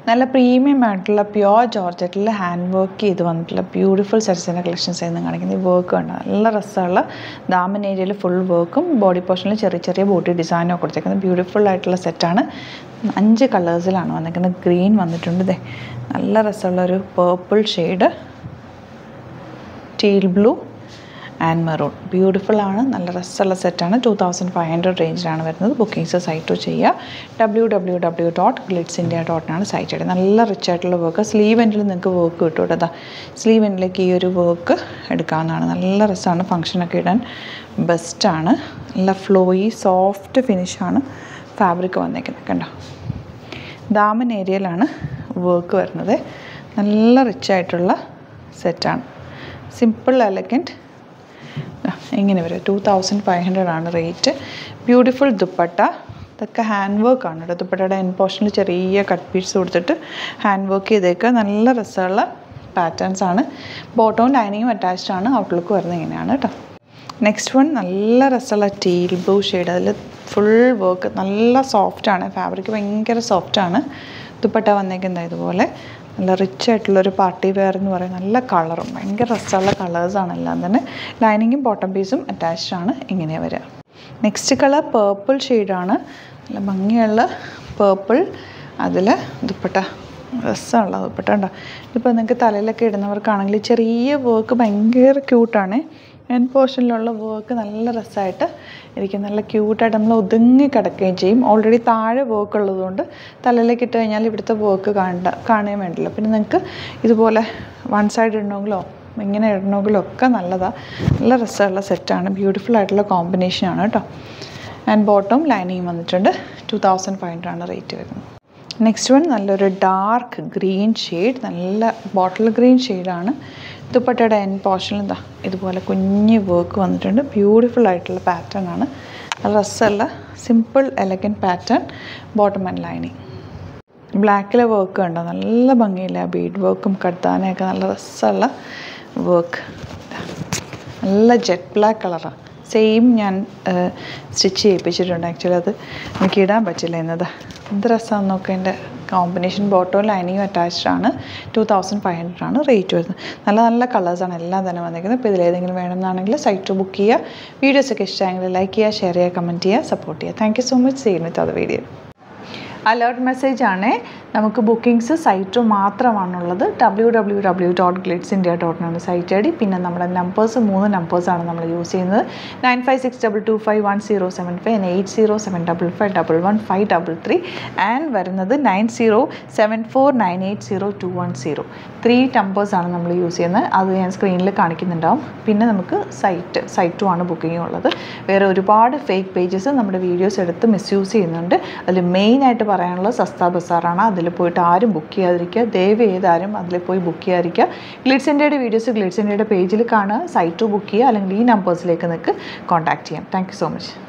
നല്ല പ്രീമിയം ആയിട്ടുള്ള pure ജോർജറ്റിൽ hand work ചെയ്ത് വന്നിട്ടുള്ള ബ്യൂട്ടിഫുൾ സെറ്റ്സിൻ്റെ കളക്ഷൻസ് ആയിരുന്നു കാണിക്കുന്നത് ഈ വർക്ക് ഉണ്ട് നല്ല രസമുള്ള ദാമൻ ഏരിയയിൽ ഫുൾ വർക്കും ബോഡി പോർഷനിൽ ചെറിയ ചെറിയ ബോഡി ഡിസൈനും ഒക്കെ കൊടുത്തേക്കുന്നത് ബ്യൂട്ടിഫുൾ ആയിട്ടുള്ള സെറ്റാണ് അഞ്ച് കളേഴ്സിലാണ് വന്നിരിക്കുന്നത് ഗ്രീൻ വന്നിട്ടുണ്ട് ഇതേ നല്ല രസമുള്ള ഒരു purple shade teal blue and maroon beautiful ആണ് നല്ല രസമുള്ള സെറ്റാണ് ടു തൗസൻഡ് ഫൈവ് ഹൺഡ്രഡ് റേഞ്ചിലാണ് വരുന്നത് ബുക്കിംഗ്സ് സൈറ്റ് ചെയ്യുക W W W dot glitz India ഡോട്ടിനാണ് സൈറ്റ് ചെയ്യുന്നത് നല്ല റിച്ച് ആയിട്ടുള്ള വർക്ക് സ്ലീവ് എൻഡിൽ നിങ്ങൾക്ക് വർക്ക് കിട്ടും കേട്ടോ അതാ സ്ലീവ് എൻഡിലേക്ക് ഈ ഒരു വർക്ക് എടുക്കാവുന്നതാണ് നല്ല രസമാണ് ഫങ്ഷനൊക്കെ ഇടാൻ ബെസ്റ്റാണ് നല്ല ഫ്ലോയി സോഫ്റ്റ് ഫിനിഷാണ് ഫാബ്രിക് വന്നേക്കുന്നത് കണ്ടോ ദാമൻ ഏരിയയിലാണ് വർക്ക് വരുന്നത് നല്ല റിച്ച് ആയിട്ടുള്ള സെറ്റാണ് സിമ്പിൾ എലഗൻറ്റ് ഇങ്ങനെ വരും ടു തൗസൻഡ് ഫൈവ് ഹൺഡ്രഡ് ആണ് റേറ്റ് ബ്യൂട്ടിഫുൾ ദുപ്പട്ട ഇതൊക്കെ ഹാൻഡ് വർക്ക് ആണ് കേട്ടോ ദുപ്പട്ടയുടെ എൻ പോർഷനിൽ ചെറിയ കട്ട് പീസ് കൊടുത്തിട്ട് ഹാൻഡ് വർക്ക് ചെയ്തേക്കുക നല്ല രസമുള്ള പാറ്റേൺസ് ആണ് ബോട്ടവും ലൈനിങ്ങും അറ്റാച്ച്ഡ് ആണ് ഔട്ട്ലുക്ക് വരുന്നത് ഇങ്ങനെയാണ് കേട്ടോ നെക്സ്റ്റ് വൺ നല്ല രസമുള്ള ടീൽ ബ്ലൂ ഷെയ്ഡ് അതിൽ ഫുൾ വർക്ക് നല്ല സോഫ്റ്റാണ് ഫാബ്രിക് ഭയങ്കര സോഫ്റ്റാണ് ദുപ്പട്ട വന്നേക്കുന്നത് ഇതുപോലെ നല്ല റിച്ച് ആയിട്ടുള്ളൊരു പാർട്ടി വെയർ എന്ന് പറയും നല്ല കളറും ഭയങ്കര രസമുള്ള കളേഴ്സാണ് എല്ലാം തന്നെ ലൈനിങ്ങും ബോട്ടം പീസും അറ്റാച്ച്ഡ് ആണ് ഇങ്ങനെ വരിക നെക്സ്റ്റ് കളർ പേർപ്പിൾ ഷെയ്ഡാണ് നല്ല ഭംഗിയുള്ള പേർപ്പിൾ അതിൽ ദുപ്പട്ട രസമുള്ള ദുപ്പട്ട ഉണ്ടോ ഇതിപ്പോൾ നിങ്ങൾക്ക് തലയിലൊക്കെ ഇടുന്നവർക്കാണെങ്കിൽ ചെറിയ വർക്ക് ഭയങ്കര ക്യൂട്ടാണ് എൻ പോർഷനിലുള്ള വർക്ക് നല്ല രസമായിട്ട് ഇരിക്കും നല്ല ക്യൂട്ടായിട്ട് നമ്മൾ ഒതുങ്ങി കിടക്കുകയും ചെയ്യും ഓൾറെഡി താഴെ വർക്ക് ഉള്ളതുകൊണ്ട് തലയിലേക്ക് ഇട്ട് കഴിഞ്ഞാൽ ഇവിടുത്തെ വർക്ക് കാണണ്ട കാണാൻ വേണ്ടില്ല പിന്നെ നിങ്ങൾക്ക് ഇതുപോലെ വൺ സൈഡ് ഇടണമെങ്കിലോ ഇങ്ങനെ ഇടണമെങ്കിലോ ഒക്കെ നല്ലതാണ് നല്ല രസമുള്ള സെറ്റാണ് ബ്യൂട്ടിഫുൾ ആയിട്ടുള്ള കോമ്പിനേഷനാണ് കേട്ടോ ആൻഡ് ബോട്ടം ലൈനിങ് വന്നിട്ടുണ്ട് ടു തൗസൻഡ് ഫൈവ് ഹൺഡ്രഡ് ആണ് റേറ്റ് വരുന്നത് നെക്സ്റ്റ് വൺ നല്ലൊരു ഡാർക്ക് ഗ്രീൻ ഷെയ്ഡ് നല്ല ബോട്ടിൽ ഗ്രീൻ ഷെയ്ഡാണ് ദുപ്പട്ടയുടെ എൻ പോർഷനിൽ എന്താ ഇതുപോലെ കുഞ്ഞ് വർക്ക് വന്നിട്ടുണ്ട് ബ്യൂട്ടിഫുൾ ആയിട്ടുള്ള പാറ്റേൺ ആണ് നല്ല രസമുള്ള simple elegant pattern bottom and lining ബ്ലാക്കിലെ വർക്ക് ഉണ്ടോ നല്ല ഭംഗിയില്ല ബീഡ് വർക്കും കടുത്താനൊക്കെ നല്ല രസമുള്ള വർക്ക് നല്ല ജെറ്റ് ബ്ലാക്ക് കളറാണ് സെയിം ഞാൻ സ്റ്റിച്ച് ചെയ്യിപ്പിച്ചിട്ടുണ്ട് ആക്ച്വലി അത് എനിക്ക് ഇടാൻ പറ്റില്ല എന്നത് എന്ത് രസമാണെന്ന് നോക്കുക എൻ്റെ കോമ്പിനേഷൻ ബോട്ടോ ലൈനിങ്ങും അറ്റാച്ച്ഡ് ആണ് ടു തൗസൻഡ് ഫൈവ് ഹൺഡ്രഡ് ആണ് റേറ്റ് വരുന്നത് നല്ല നല്ല കളേഴ്സാണ് എല്ലാം തന്നെ വന്നിരിക്കുന്നത് ഇപ്പോൾ ഇതിലേതെങ്കിലും വേണമെന്നാണെങ്കിൽ സൈറ്റ് ബുക്ക് ചെയ്യുക വീഡിയോസൊക്കെ ഇഷ്ടമായെങ്കിൽ ലൈക്ക് ചെയ്യുക ഷെയർ ചെയ്യുക കമൻറ്റ് ചെയ്യുക സപ്പോർട്ട് ചെയ്യുക thank you so much same with അത് വീഡിയോ അലേർട്ട് മെസ്സേജ് ആണ് നമുക്ക് ബുക്കിംഗ്സ് സൈറ്റ് മാത്രമാണുള്ളത് W W W dot glitz India dot ആണ് സൈറ്റ് ഐ ഡി പിന്നെ നമ്മുടെ നമ്പേഴ്സ് മൂന്ന് നമ്പേഴ്സാണ് നമ്മൾ യൂസ് ചെയ്യുന്നത് nine five six double two five one zero seven five eight zero seven double five double one five double three and വരുന്നത് nine zero seven four nine eight zero two one zero three നമ്പേഴ്സാണ് നമ്മൾ use ചെയ്യുന്നത് അത് ഞാൻ സ്ക്രീനിൽ കാണിക്കുന്നുണ്ടാവും പിന്നെ നമുക്ക് site സൈറ്റും ആണ് ബുക്കിംഗ് ഉള്ളത് വേറെ ഒരുപാട് ഫേക്ക് പേജസ് നമ്മുടെ വീഡിയോസ് എടുത്ത് മിസ്യൂസ് ചെയ്യുന്നുണ്ട് അതിൽ മെയിനായിട്ട് പറയാനുള്ളത് സസ്ത ബസാറാണ് അതിൽ പോയിട്ട് ആരും ബുക്ക് ചെയ്യാതിരിക്കുക ദയവ് ചെയ്താരും അതിൽ പോയി ബുക്ക് ചെയ്യാതിരിക്കുക ഗ്ലിഡ്സ് ഇന്ത്യയുടെ വീഡിയോസ് ഗ്ലിഡ്സ് ഇന്ത്യയുടെ പേജിൽ കാണുക സൈറ്റ് ബുക്ക് ചെയ്യുക അല്ലെങ്കിൽ ഈ നമ്പേഴ്സിലേക്ക് നിങ്ങൾക്ക് കോൺടാക്ട് ചെയ്യാം താങ്ക് സോ മച്ച്